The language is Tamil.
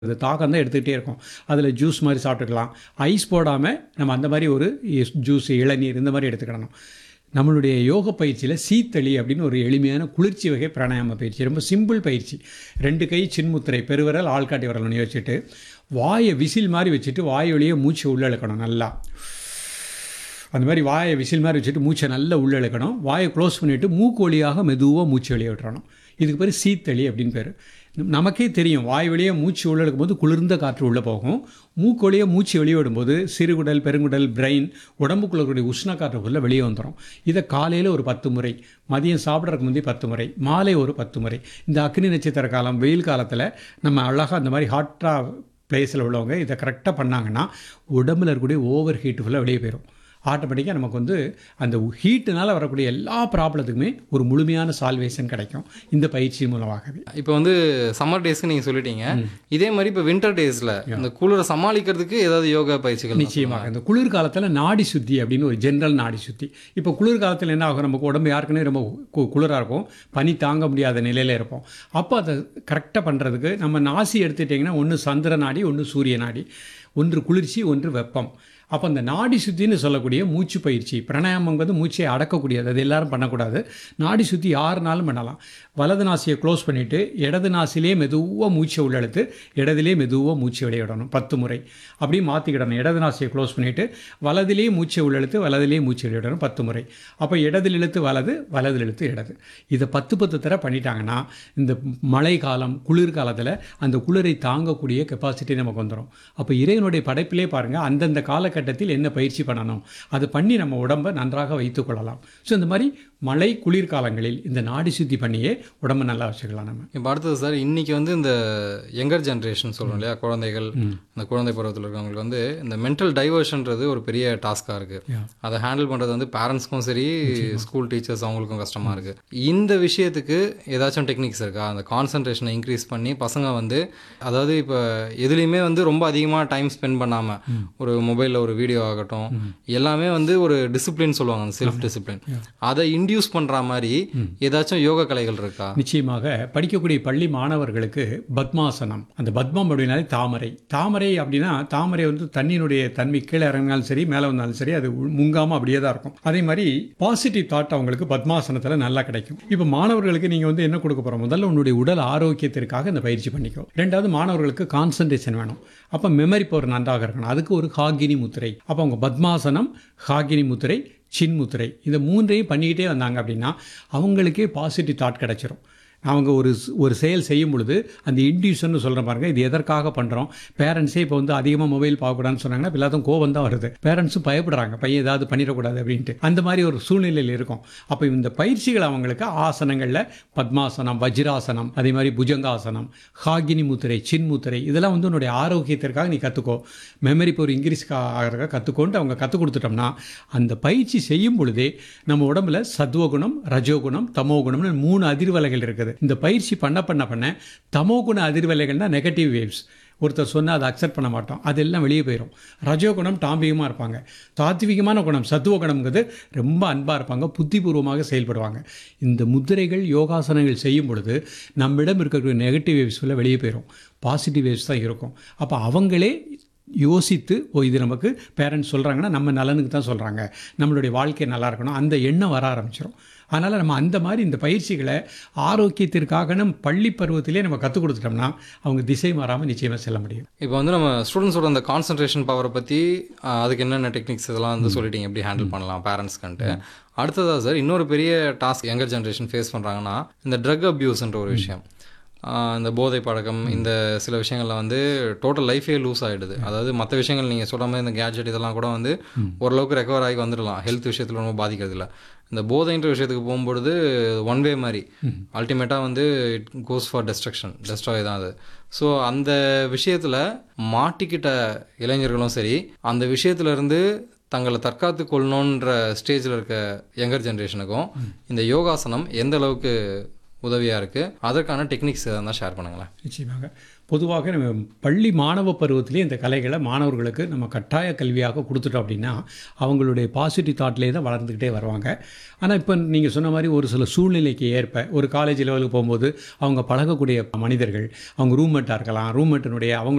அது தாகம் தான் எடுத்துக்கிட்டே இருக்கும் அதில் ஜூஸ் மாதிரி சாப்பிட்டுக்கலாம் ஐஸ் போடாமல் நம்ம அந்த மாதிரி ஒரு ஜூஸ் இளநீர் இந்த மாதிரி எடுத்துக்கிடணும் நம்மளுடைய யோக பயிற்சியில் சீத்தளி அப்படின்னு ஒரு எளிமையான குளிர்ச்சி வகை பிராணாயாம பயிற்சி ரொம்ப சிம்பிள் பயிற்சி ரெண்டு கை சின்முத்திரை பெருவிரல் ஆள்காட்டி விரல் நுனி வச்சுட்டு வாயை விசில் மாதிரி வச்சுட்டு வாய் வழியே மூச்சு உள்ளே இழுக்கணும் நல்லா அந்த மாதிரி வாயை விசில் மாதிரி வச்சுட்டு மூச்சை நல்லா உள்ளே இழுக்கணும் வாயை க்ளோஸ் பண்ணிவிட்டு மூக்கு வழியாக மெதுவாக மூச்சு வெளியே விட்டுறணும் இதுக்கு பேர் சீத்தளி அப்படின்னு பேர் நமக்கே தெரியும் வாய் வழியாக மூச்சு உள்ளே இழுக்கும்போது குளிர்ந்த காற்று உள்ளே போகும் மூக்கு வழியாக மூச்சு வெளியே விடும்போது சிறுகுடல் பெருங்குடல் பிரெயின் உடம்புக்குள்ள இருக்கக்கூடிய உஷ்ண காற்றுக்குள்ளே வெளியே வந்துடும் இதை காலையில் ஒரு பத்து முறை மதியம் சாப்பிட்றதுக்கு முந்தைய பத்து முறை மாலை ஒரு பத்து முறை இந்த அக்னி நட்சத்திர காலம் வெயில் காலத்தில் நம்ம அழகாக அந்த மாதிரி ஹாட்டாக பிளேஸில் உள்ளவங்க இதை கரெக்டாக பண்ணாங்கன்னா உடம்புல இருக்கக்கூடிய ஓவர் ஹீட்டு ஃபுல்லாக வெளியே போயிடும் ஆட்டோமேட்டிக்காக நமக்கு வந்து அந்த ஹீட்டுனால் வரக்கூடிய எல்லா ப்ராப்ளத்துக்குமே ஒரு முழுமையான சால்வேஷன் கிடைக்கும் இந்த பயிற்சி மூலமாகவே இப்போ வந்து சம்மர் டேஸ்க்கு நீங்கள் சொல்லிட்டீங்க இதே மாதிரி இப்போ வின்டர் டேஸில் இந்த குளிரை சமாளிக்கிறதுக்கு ஏதாவது யோகா பயிற்சிகள் நிச்சயமாக இந்த குளிர்காலத்தில் நாடி சுத்தி அப்படின்னு ஒரு ஜென்ரல் நாடி சுத்தி இப்போ குளிர்காலத்தில் என்ன ஆகும் நமக்கு உடம்பு யாருக்குன்னே ரொம்ப கு- குளிரா இருக்கும் பனி தாங்க முடியாத நிலையில் இருப்போம் அப்போ அதை கரெக்டாக பண்ணுறதுக்கு நம்ம நாசி எடுத்துட்டிங்கன்னா ஒன்று சந்திர நாடி ஒன்று சூரிய நாடி ஒன்று குளிர்ச்சி ஒன்று வெப்பம் அப்போ அந்த நாடி சுத்தின்னு சொல்லக்கூடிய மூச்சு பயிற்சி பிராணாயாமங்கிறது மூச்சை அடக்கக்கூடியது அது எல்லாரும் பண்ணக்கூடாது நாடி சுத்தி யாருனாலும் பண்ணலாம் வலது நாசியை க்ளோஸ் பண்ணிவிட்டு இடது நாசிலே மெதுவாக மூச்சை உள்ளெடுத்து இடதிலே மெதுவாக மூச்சு வெளியே விடணும் பத்து முறை அப்படியே மாற்றிக்கிடணும் இடது நாசியை க்ளோஸ் பண்ணிவிட்டு வலதிலே மூச்சை உள்ளெழுத்து வலதிலே மூச்சு வெளியே விடணும் பத்து முறை அப்போ இடதில் இழுத்து வலது வலதில் இழுத்து இடது இதை பத்து பத்து தர பண்ணிட்டாங்கன்னா இந்த மழை காலம் குளிர் காலத்தில் அந்த குளிரை தாங்கக்கூடிய கெப்பாசிட்டி நமக்கு வந்துடும் அப்போ இறைவனுடைய படைப்பிலே பாருங்கள் அந்தந்த காலகட்டத்தில் என்ன பயிற்சி பண்ணணும் அது பண்ணி நம்ம உடம்பை நன்றாக வைத்துக் கொள்ளலாம் ஸோ இந்த மாதிரி மழை குளிர்காலங்களில் இந்த நாடி சுத்தி பண்ணியே உடம்பை நல்லா வச்சுக்கலாம் நம்ம இப்போ அடுத்தது சார் இன்னைக்கு வந்து இந்த யங்கர் ஜென்ரேஷன் சொல்றோம் இல்லையா குழந்தைகள் இந்த குழந்தை பருவத்தில் இருக்கவங்களுக்கு வந்து இந்த மென்டல் டைவர்ஷன்றது ஒரு பெரிய டாஸ்காக இருக்கு அதை ஹேண்டில் பண்ணுறது வந்து பேரண்ட்ஸ்க்கும் சரி ஸ்கூல் டீச்சர்ஸ் அவங்களுக்கும் கஷ்டமாக இருக்கு இந்த விஷயத்துக்கு ஏதாச்சும் டெக்னிக்ஸ் இருக்கா அந்த கான்சன்ட்ரேஷனை இன்க்ரீஸ் பண்ணி பசங்க வந்து அதாவது இப்போ எதுலேயுமே வந்து ரொம்ப அதிகமாக டைம் ஸ்பெண்ட் பண்ணாமல் ஒரு மொபைலில் ஒரு வீடியோ ஆகட்டும் எல்லாமே வந்து ஒரு டிசிப்ளின் சொல்லுவாங்க அந்த செல்ஃப் டிசிப்ளின் அதை இன்டியூஸ் பண்ணுற மாதிரி ஏதாச்சும் யோக கலைகள் இருக்கா நிச்சயமாக படிக்கக்கூடிய பள்ளி மாணவர்களுக்கு பத்மாசனம் அந்த பத்மம் அப்படின்னாலே தாமரை தாமரை அப்படின்னா தாமரை வந்து தண்ணியினுடைய தன்மை கீழே இறங்கினாலும் சரி மேலே வந்தாலும் சரி அது உள்- முங்காம அப்படியே தான் இருக்கும் அதே மாதிரி பாசிட்டிவ் தாட் அவங்களுக்கு பத்மாசனத்தில் நல்லா கிடைக்கும் இப்போ மாணவர்களுக்கு நீங்கள் வந்து என்ன கொடுக்க போகிறோம் முதல்ல உன்னுடைய உடல் ஆரோக்கியத்திற்காக இந்த பயிற்சி பண்ணிக்கோ ரெண்டாவது மாணவர்களுக்கு கான்சன்ட்ரேஷன் வேணும் அப்போ மெமரி பவர் நன்றாக இருக்கணும் அதுக்கு ஒரு ஹாகினி முத்திரை அப்போ அவங்க பத்மாசனம் ஹாகினி முத்திரை சின்முத்திரை இந்த மூன்றையும் பண்ணிக்கிட்டே வந்தாங்க அப்படின்னா அவங்களுக்கே பாசிட்டிவ் தாட் கிடைச்சிரும் அவங்க ஒரு ஸ்- ஒரு செயல் செய்யும் பொழுது அந்த இன்டியூஷன் சொல்கிற பாருங்க இது எதற்காக பண்ணுறோம் பேரண்ட்ஸே இப்போ வந்து அதிகமாக மொபைல் பார்க்கக்கூடாதுன்னு சொன்னாங்கன்னா இப்ப எல்லாத்துக்கும் கோவம் தான் வருது பேரண்ட்ஸும் பயப்படுறாங்க பையன் ஏதாவது பண்ணிடக்கூடாது அப்படின்ட்டு அந்த மாதிரி ஒரு சூழ்நிலையில் இருக்கும் அப்போ இந்த பயிற்சிகள் அவங்களுக்கு ஆசனங்களில் பத்மாசனம் வஜ்ராசனம் அதே மாதிரி புஜங்காசனம் ஹாகினி முத்திரை சின்முத்திரை இதெல்லாம் வந்து உன்னுடைய ஆரோக்கியத்திற்காக நீ கற்றுக்கோ மெமரி இப்போ ஒரு இங்கிலீஷ் ஆகிறக்க கற்றுக்கோன்ட்டு அவங்க கற்றுக் கொடுத்துட்டோம்னா அந்த பயிற்சி செய்யும் பொழுதே நம்ம உடம்புல சத்துவகுணம் ரஜோகுணம் தமோகுணம்னு மூணு அதிர்வலைகள் இருக்குது இந்த பயிற்சி பண்ண பண்ண பண்ண தமோகுண அதிர்வலைகள்னா நெகட்டிவ் வேவ்ஸ் ஒருத்தர் சொன்னால் அதை அக்செப்ட் பண்ண மாட்டோம் அதெல்லாம் வெளியே போயிடும் ரஜோகுணம் டாம்பிகமாக இருப்பாங்க சாத்விகமான குணம் சத்துவ குணம்ங்கிறது ரொம்ப அன்பாக இருப்பாங்க புத்திபூர்வமாக செயல்படுவாங்க இந்த முத்திரைகள் யோகாசனங்கள் செய்யும் பொழுது நம்மிடம் இருக்கக்கூடிய நெகட்டிவ் வேவ்ஸ் எல்லாம் வெளியே போயிடும் பாசிட்டிவ் வேவ்ஸ் தான் இருக்கும் அப்போ அவங்களே யோசித்து ஓ இது நமக்கு பேரண்ட்ஸ் சொல்கிறாங்கன்னா நம்ம நலனுக்கு தான் சொல்கிறாங்க நம்மளுடைய வாழ்க்கை நல்லா இருக்கணும் அந்த எண்ணம் வர ஆரம்பிச்சிடும் அதனால் நம்ம அந்த மாதிரி இந்த பயிற்சிகளை ஆரோக்கியத்திற்காக நம்ம பள்ளி பருவத்திலே நம்ம கற்றுக் கொடுத்துட்டோம்னா அவங்க திசை மாறாமல் நிச்சயமாக செல்ல முடியும் இப்போ வந்து நம்ம ஸ்டூடெண்ட்ஸோட அந்த கான்சன்ட்ரேஷன் பவரை பற்றி அதுக்கு என்னென்ன டெக்னிக்ஸ் இதெல்லாம் வந்து சொல்லிட்டீங்க எப்படி ஹேண்டில் பண்ணலாம் பேரண்ட்ஸ்க்கு அடுத்ததா சார் இன்னொரு பெரிய டாஸ்க் யங்கர் ஜென்ரேஷன் ஃபேஸ் பண்ணுறாங்கன்னா இந்த ட்ரக் அப்யூஸ்ன்ற ஒரு விஷயம் ஆஹ் இந்த போதை பழக்கம் இந்த சில விஷயங்கள்ல வந்து டோட்டல் லைஃபே லூஸ் ஆகிடுது அதாவது மற்ற விஷயங்கள் நீங்கள் சொல்கிற மாதிரி இந்த கேட்ஜெட் இதெல்லாம் கூட வந்து ஓரளவுக்கு ரெக்கவர் ஆகி வந்துடலாம் ஹெல்த் விஷயத்தில் ரொம்ப பாதிக்கிறது இல்லை இந்த போதைன்ற விஷயத்துக்கு போகும்பொழுது ஒன் வே மாதிரி அல்டிமேட்டாக வந்து it goes for destruction destroy தான் அது ஸோ அந்த விஷயத்தில் மாட்டிக்கிட்ட இளைஞர்களும் சரி அந்த விஷயத்துல இருந்து தங்களை தற்காத்து கொள்ளணுன்ற ஸ்டேஜில் இருக்க யங்கர் ஜென்ரேஷனுக்கும் இந்த யோகாசனம் எந்த அளவுக்கு உதவியாக இருக்குது அதற்கான டெக்னிக்ஸ் எதாவது இருந்தால் ஷேர் பண்ணுங்களேன் நிச்சயமாக பொதுவாக நம்ம பள்ளி மாணவ பருவத்திலே இந்த கலைகளை மாணவர்களுக்கு நம்ம கட்டாய கல்வியாக கொடுத்துட்டோம் அப்படின்னா அவங்களுடைய பாசிட்டிவ் தாட்லேயே தான் வளர்ந்துக்கிட்டே வருவாங்க ஆனால் இப்போ நீங்கள் சொன்ன மாதிரி ஒரு சில சூழ்நிலைக்கு ஏற்ப ஒரு காலேஜ் லெவலுக்கு போகும்போது அவங்க பழகக்கூடிய மனிதர்கள் அவங்க ரூம்மேட்டாக இருக்கலாம் ரூம்மேட்டினுடைய அவங்க